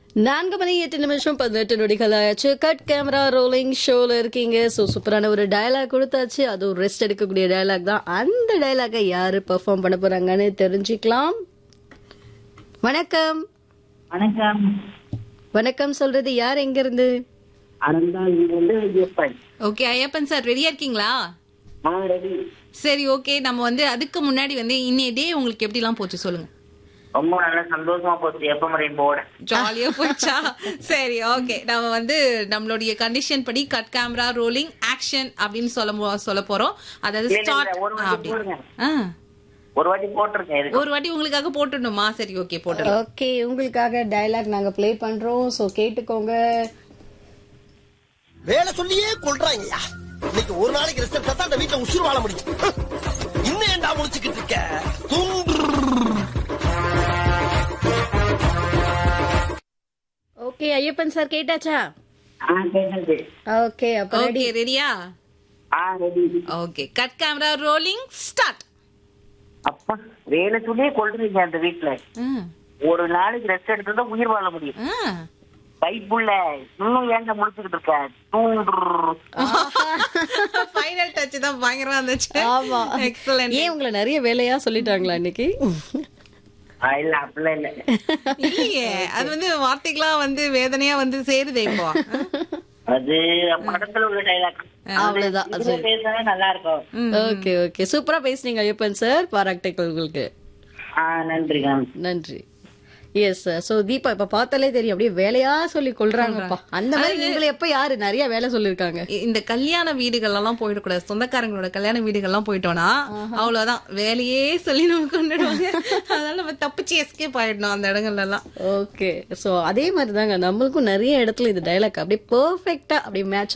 நான்கு மணி எட்டு நிமிஷம் பதினெட்டு நொடிகள் ஆயாச்சு கட் கேமரா ரோலிங் ஷோல இருக்கீங்க ஸோ சூப்பரான ஒரு டயலாக் கொடுத்தாச்சு அதுவும் ரெஸ்ட் எடுக்கக்கூடிய டயலாக் தான் அந்த டயலாகை யாரு பெர்ஃபார்ம் பண்ண போறாங்கன்னு தெரிஞ்சுக்கலாம் வணக்கம் வணக்கம் வணக்கம் சொல்றது யார் எங்க இருந்து அனந்தா இங்க வந்து ஐயப்பன் ஓகே ஐயப்பன் சார் ரெடியா இருக்கீங்களா ஆ ரெடி சரி ஓகே நம்ம வந்து அதுக்கு முன்னாடி வந்து இன்னைய டே உங்களுக்கு எப்படிலாம் போச்சு சொல்லுங்க ரொம்ப நல்லா சந்தோஷமா போச்சு எப்ப முறையும் போட ஜாலியா போச்சா சரி ஓகே நம்ம வந்து நம்மளுடைய கண்டிஷன் படி கட் கேமரா ரோலிங் ஆக்ஷன் அப்படின்னு சொல்ல மோ- சொல்ல போறோம் அதாவது இல்ல, இல்ல, ஸ்டார்ட் ஒரு வாட்டி அப்படி போடுங்க. ஆ, ஒரு வாட்டி போட்டிருக்கேன் இருக்கு ஒரு வாட்டி உங்களுக்காக போட்டுடணுமா சரி ஓகே போட்டுடலாம் ஓகே உங்களுக்காக டயலாக் நாங்க ப்ளே பண்றோம் ஸோ கேட்டுக்கோங்க வேலை சொல்லியே கொள்றாங்கய்யா இன்னைக்கு ஒரு நாளைக்கு ரெஸ்ட் எடுத்தா தான் அந்த வீட்டுல உசுறு வாழ முடியும் இன்னும் ஏன்டா முடிச்சுக்கிட்டு இருக்க துண்டு ஓகே ஐயப்பன் சார் கேட்டாச்சா ஆ கேட்டது ஓகே அப்ப ரெடி ஓகே ரெடியா ஆ ready okay cut camera rolling start அப்பா வேலை சொல்லியே கொள்றீங்க அந்த வீட்டுல ஒரு நாளைக்கு ரெஸ்ட் எடுத்தா தான் உயிர் வாழ முடியும் கைப்புள்ள இன்னும் ஏங்க முடிச்சுக்கிட்டு இருக்க தூண்டு ஃபைனல் டச் தான் பயங்கரமா இருந்துச்சு ஆமா எக்ஸலன்ட் ஏன் உங்களை நிறைய வேலையா சொல்லிட்டாங்களா இன்னைக்கு ஆ, இல்ல அப்படிலாம் இல்ல இல்லையே அது வந்து வார்த்தைகளா வந்து வேதனையா வந்து சேருதே இப்போ அது படத்துல உள்ள டைலாக் அவ்வளவுதான் அது பேசினா நல்லா இருக்கும் ஓகே ஓகே சூப்பரா பேசுனீங்க ஐயப்பன் சார் பாராட்டுக்கள் உங்களுக்கு ஆ நன்றி மேம் நன்றி எஸ் சார் சோ தீபா இப்ப பார்த்தாலே தெரியும் அப்படியே வேலையா சொல்லி கொள்றாங்கப்பா அந்த மாதிரி உங்களை எப்ப யாரு நிறைய வேலை சொல்லிருக்காங்க இந்த கல்யாண வீடுகள் எல்லாம் போயிடக்கூடாது சொந்தக்காரங்களோட கல்யாண வீடுகள்லாம் போயிட்டோம்னா அவ்வளவுதான் வேலையே சொல்லி நம்ம கொண்டுடுவாங்க அதனால நம்ம தப்பிச்சு எஸ்கேப் ஆயிடணும் அந்த இடங்கள்ல எல்லாம் ஓகே சோ அதே மாதிரி தாங்க நம்மளுக்கும் நிறைய இடத்துல இது டைலாக் அப்படியே பெர்ஃபெக்ட்டா அப்படியே மேட்ச்